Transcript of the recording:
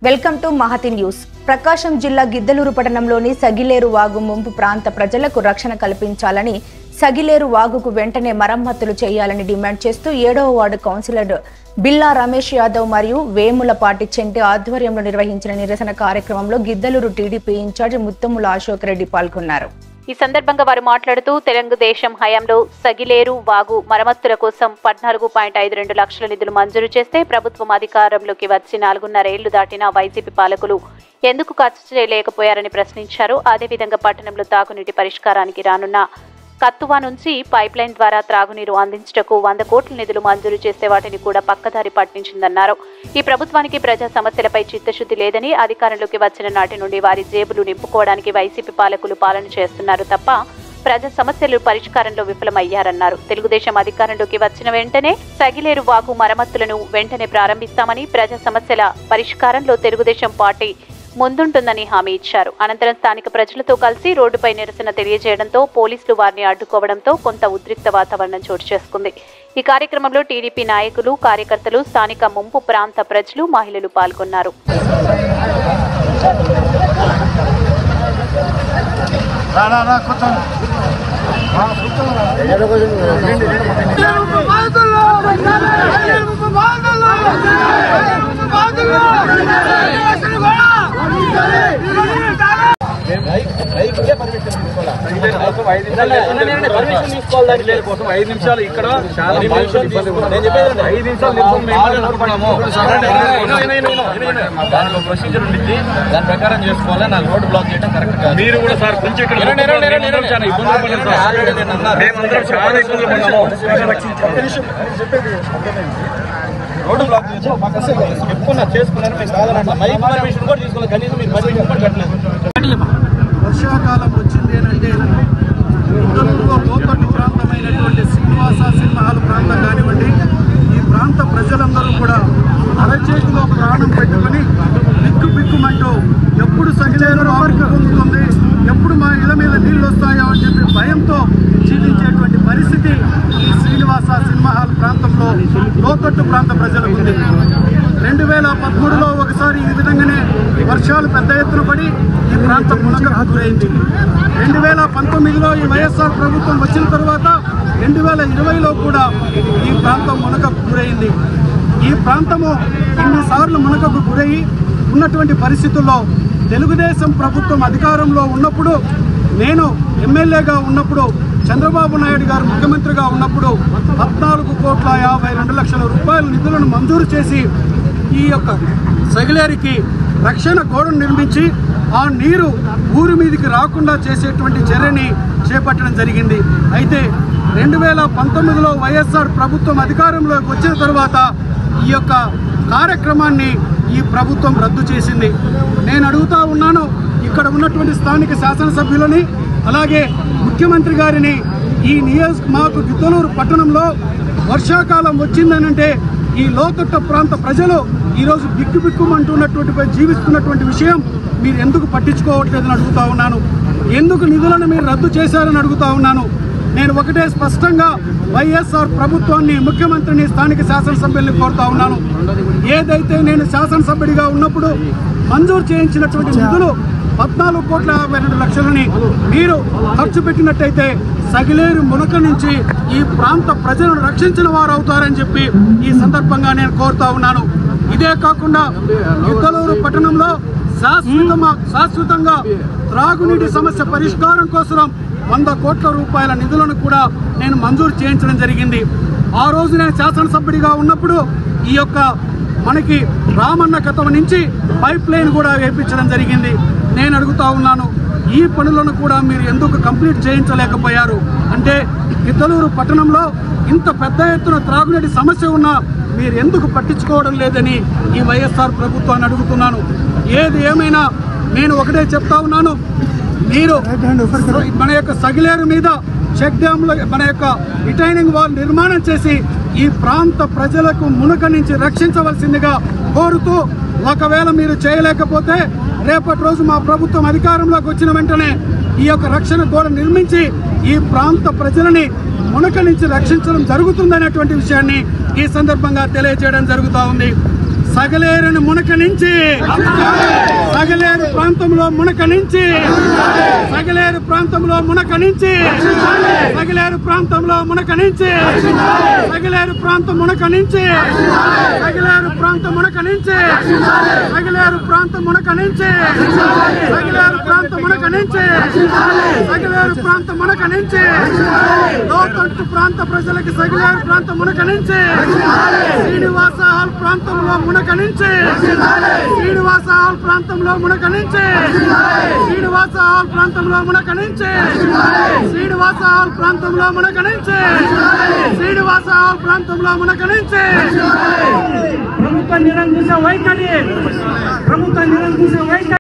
Welcome to Mahathi news Prakasam జిల్లా గిద్దలూరు పట్టణంలోని సగిలేరు వాగు ముంపు ప్రాంత ప్రజలకు రక్షణ కల్పించాలని సగిలేరు వాగుకు వెంటనే మరమ్మతులు చేయాలని డిమాండ్ చేస్తూ ఏడవ వార్డు కౌన్సిలర్ బిల్లా రమేష్ యాదవ్ మరియు వేములపాటి చెంటి ఆధ్వర్యంలో నిర్వహించిన నిరసన కార్యక్రమంలో గిద్దలూరు టీడీపీ ఇన్ఛార్జి ముత్తముల అశోక్ రెడ్డి పాల్గొన్నారు ఈ సందర్భంగా వారు మాట్లాడుతూ తెలుగుదేశం హయాంలో సగిలేరు వాగు మరమ్మతుల కోసం పద్నాలుగు పాయింట్ ఐదు రెండు లక్షల నిధులు మంజూరు చేస్తే ప్రభుత్వం అధికారంలోకి వచ్చి నాలుగున్నరేళ్లు దాటిన వైసీపీ పాలకులు ఎందుకు ఖర్చు చేయలేకపోయారని ప్రశ్నించారు అదేవిధంగా పట్టణంలో తాగునీటి పరిష్కారానికి రానున్న కత్తువా నుంచి పైప్ లైన్ ద్వారా త్రాగునీరు అందించటకు వంద కోట్ల నిధులు మంజూరు చేస్తే వాటిని కూడా పక్కదారి పట్టించిందన్నారు ఈ ప్రభుత్వానికి ప్రజా సమస్యలపై చిత్తశుద్ధి లేదని అధికారంలోకి వచ్చిన నాటి నుండి వారి జేబులు నింపుకోవడానికి వైసీపీ పాలకులు పాలన చేస్తున్నారు తప్ప ప్రజా సమస్యలు పరిష్కారంలో విఫలమయ్యారన్నారు తెలుగుదేశం అధికారంలోకి వచ్చిన వెంటనే సగిలేరు వాగు మరమ్మతులను వెంటనే ప్రారంభిస్తామని ప్రజా సమస్యల పరిష్కారంలో తెలుగుదేశం పార్టీ ముందుంటుందని హామీ ఇచ్చారు అనంతరం స్థానిక ప్రజలతో కలిసి రోడ్డుపై నిరసన తెలియజేయడంతో పోలీసులు వారిని అడ్డుకోవడంతో కొంత ఉద్రిక్త వాతావరణం చోటు చేసుకుంది ఈ కార్యక్రమంలో టీడీపీ నాయకులు కార్యకర్తలు స్థానిక ముంపు ప్రాంత ప్రజలు మహిళలు పాల్గొన్నారు రా రా రా కూర్చో పర్మిషన్ తీసుకోవాలి దానికి లేదు కోసం ఐదు నిమిషాలు ఇక్కడ చాలా నిమిషాలు తీసుకున్నాం. నేను చెప్పేది ఐదు నిమిషాలు నిమిషం మేము మాట్లాడుకున్నాము. దానిలో ప్రొసీజర్ ఉండిద్ది దాని ప్రకారం చేసుకోవాలి నాకు రోడ్డు బ్లాక్ చేయడం కరెక్ట్ కాదు మీరు కూడా సార్ కొంచెం ఇక్కడ నేను- నేను- నేను- నేను చాలా ఇబ్బందులు పడ్డాను సార్. ఆల్రెడీ నేను అన్నాను. మేమందరం చాలా ఇబ్బందులు పడ్డాము రోడ్డు బ్లాక్ చేసి ఒక పక్క సైడ్ చెప్పుకున్నా చేసుకున్నాను మేము కాదనట్ల మైక్ పర్మిషన్ కూడా తీసుకోవాలి కనీసం మీరు పర్మిషన్ కూడా కట్టలేదు వర్షాకాలం వచ్చింది అని అంటే ఉత్తరంలో లోతట్టు ప్రాంతమైనటువంటి శ్రీనివాస సింహాల ప్రాంతం కానివ్వండి ఈ ప్రాంత ప్రజలందరూ కూడా అరచేతిలో ప్రాణం పెట్టుకొని బిక్కు బిక్కుమంటూ ఎప్పుడు సగిలేరు ఆవరికి పొందుతుంది ఎప్పుడు మా ఇళ్ళ మీద నీళ్ళు వస్తాయో అని చెప్పి భయంతో జీవించేటువంటి పరిస్థితి ఈ శ్రీనివాస సింహాల ప్రాంతంలో లోతట్టు ప్రాంత ప్రజలకు ఉంది రెండు వేల పదమూడులో ఒకసారి ఈ విధంగానే వర్షాలు పెద్ద ఎత్తున పడి ఈ ప్రాంతం మునకకు గురైంది రెండు వేల పంతొమ్మిదిలో ఈ వైఎస్ఆర్ ప్రభుత్వం వచ్చిన తర్వాత రెండు వేల ఇరవైలో కూడా ఈ ప్రాంతం మునకకు గురైంది ఈ ప్రాంతము ఇన్నిసార్లు మునకకు గురై ఉన్నటువంటి పరిస్థితుల్లో తెలుగుదేశం ప్రభుత్వం అధికారంలో ఉన్నప్పుడు నేను ఎమ్మెల్యేగా ఉన్నప్పుడు చంద్రబాబు నాయుడు గారు ముఖ్యమంత్రిగా ఉన్నప్పుడు పద్నాలుగు కోట్ల యాభై రెండు లక్షల రూపాయల నిధులను మంజూరు చేసి ఈ యొక్క సగిలేరికి రక్షణ గోడను నిర్మించి ఆ నీరు ఊరి మీదకి రాకుండా చేసేటువంటి చర్యని చేపట్టడం జరిగింది అయితే రెండు వేల పంతొమ్మిదిలో వైఎస్ఆర్ ప్రభుత్వం అధికారంలోకి వచ్చిన తర్వాత ఈ యొక్క కార్యక్రమాన్ని ఈ ప్రభుత్వం రద్దు చేసింది నేను అడుగుతా ఉన్నాను ఇక్కడ ఉన్నటువంటి స్థానిక శాసనసభ్యులని అలాగే ముఖ్యమంత్రి గారిని ఈ నియోజక మాకు గిద్దలూరు పట్టణంలో వర్షాకాలం వచ్చిందనంటే ఈ లోతట్ట ప్రాంత ప్రజలు ఈరోజు బిక్కు బిక్కుమంటున్నటువంటి జీవిస్తున్నటువంటి విషయం మీరు ఎందుకు పట్టించుకోవట్లేదని అడుగుతా ఉన్నాను ఎందుకు నిధులను మీరు రద్దు చేశారని అడుగుతా ఉన్నాను నేను ఒకటే స్పష్టంగా వైఎస్ఆర్ ప్రభుత్వాన్ని ముఖ్యమంత్రిని స్థానిక శాసనసభ్యుల్ని కోరుతా ఉన్నాను ఏదైతే నేను శాసనసభ్యుడిగా ఉన్నప్పుడు మంజూరు చేయించినటువంటి నిధులు పద్నాలుగు కోట్ల యాభై రెండు లక్షలని మీరు ఖర్చు పెట్టినట్టయితే సగిలేరు మునక నుంచి ఈ ప్రాంత ప్రజలను రక్షించిన వారు అవుతారని చెప్పి ఈ సందర్భంగా నేను కోరుతా ఉన్నాను ఇదే కాకుండా యుద్ధలూరు పట్టణంలో శాశ్వతమా శాశ్వతంగా త్రాగునీటి సమస్య పరిష్కారం కోసం వంద కోట్ల రూపాయల నిధులను కూడా నేను మంజూరు చేయించడం జరిగింది ఆ రోజు నేను శాసనసభ్యుడిగా ఉన్నప్పుడు ఈ యొక్క మనకి రామన్న కథం నుంచి పైప్ లైన్ కూడా వేయించడం జరిగింది నేను అడుగుతా ఉన్నాను ఈ పనులను కూడా మీరు ఎందుకు కంప్లీట్ చేయించలేకపోయారు అంటే ఇద్దలూరు పట్టణంలో ఇంత పెద్ద ఎత్తున త్రాగునీటి సమస్య ఉన్నా మీరు ఎందుకు పట్టించుకోవడం లేదని ఈ వైఎస్ఆర్ ప్రభుత్వాన్ని అడుగుతున్నాను ఏది ఏమైనా నేను ఒకటే చెప్తా ఉన్నాను మీరు మన యొక్క సగిలేరు మీద చెక్ డ్యామ్ల మన యొక్క రిటైనింగ్ వాల్ నిర్మాణం చేసి ఈ ప్రాంత ప్రజలకు మునక నుంచి రక్షించవలసిందిగా కోరుతూ ఒకవేళ మీరు చేయలేకపోతే రేపటి రోజు మా ప్రభుత్వం అధికారంలోకి వచ్చిన వెంటనే ఈ యొక్క రక్షణ గోడ నిర్మించి ఈ ప్రాంత ప్రజలని మునక నుంచి రక్షించడం జరుగుతుందనేటువంటి విషయాన్ని ఈ సందర్భంగా తెలియజేయడం జరుగుతూ ఉంది సగలేరుని మునక నుంచి సగలేరు ప్రాంతంలో మునక నుంచి సగలేరు ప్రాంతంలో మునక నుంచి సగలేరు ప్రాంతంలో మునక నుంచి సగలేరు ప్రాంతం మునక నుంచి సగలేరు ప్రాంతం మునక నుంచి సగలేరు ప్రాంతం మునక నుంచి సగలేరు ప్రాంతం మునక నుంచి సగలేరు ప్రాంతం మునక నుంచి లోతట్టు ప్రాంత ప్రజలకు సగలేరు ప్రాంతం మునక నుంచి శ్రీనివాస హాల్ ప్రాంతంలో మునక నుంచి శ్రీనివాస హాల్ ప్రాంతంలో మునక నుంచి శ్రీనివాస హాల్ ప్రాంతంలో మునక నుంచి శ్రీనివాస హాల్ ప్రాంతంలో మునక నుంచి శ్రీనివాస హాల్ ప్రాంతంలో మునక నుంచి ప్రభుత్వ నిరంకుశ వైఖరి ప్రభుత్వ నిరంకుశ వైఖరి